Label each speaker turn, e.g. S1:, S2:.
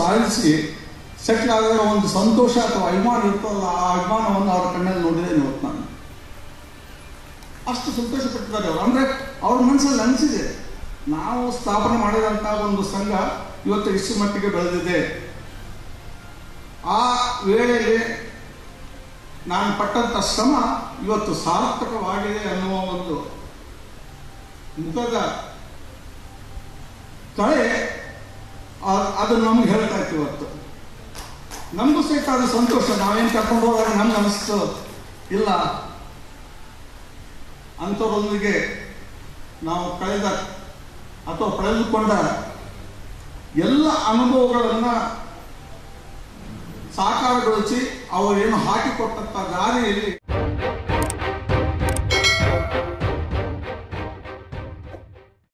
S1: ಸಾಧಿಸಿ ಸೆಟ್ಲ್ ಆದಾಗ ಒಂದು ಸಂತೋಷ ಅಥವಾ ಅಭಿಮಾನ ಇರ್ತದಲ್ಲ ಆ ಅಭಿಮಾನವನ್ನು ಅವ್ರ ಕಣ್ಣಲ್ಲಿ ನೋಡಿದ್ದೇನೆ ಇವತ್ತು ನಾನು ಅಷ್ಟು ಸಂತೋಷ ಪಟ್ಟಿದ್ದಾರೆ ಅವರು ಅಂದರೆ ಅವ್ರ ಮನಸ್ಸಲ್ಲಿ ಅನಿಸಿದೆ ನಾವು ಸ್ಥಾಪನೆ ಮಾಡಿದಂಥ ಒಂದು ಸಂಘ ಇವತ್ತು ಇಷ್ಟು ಮಟ್ಟಿಗೆ ಬೆಳೆದಿದೆ ಆ ವೇಳೆಯಲ್ಲಿ ನಾನು ಪಟ್ಟಂಥ ಶ್ರಮ ಇವತ್ತು ಸಾರ್ಥಕವಾಗಿದೆ ಅನ್ನುವ ಒಂದು ಮುಖದ ಕಳೆ ಆ- ಅದು ನಮ್ಗೆ ಹೇಳ್ತಾ ಇತ್ತು ಇವತ್ತು ನಮಗೂ ಸಹಿತ ಅದು ಸಂತೋಷ ನಾವೇನು ಕರ್ಕೊಂಡು ಹೋದಾಗ ನಮ್ಗೆ ಅನಿಸ್ತು ಇಲ್ಲ ಅಂಥವರೊಂದಿಗೆ ನಾವು ಕಳೆದ ಅಥವಾ ಪಡೆದುಕೊಂಡ ಎಲ್ಲ ಅನುಭವಗಳನ್ನು ಸಾಕಾರಗೊಳಿಸಿ ಅವರೇನು ಹಾಕಿಕೊಟ್ಟಂಥ ದಾರಿಯಲ್ಲಿ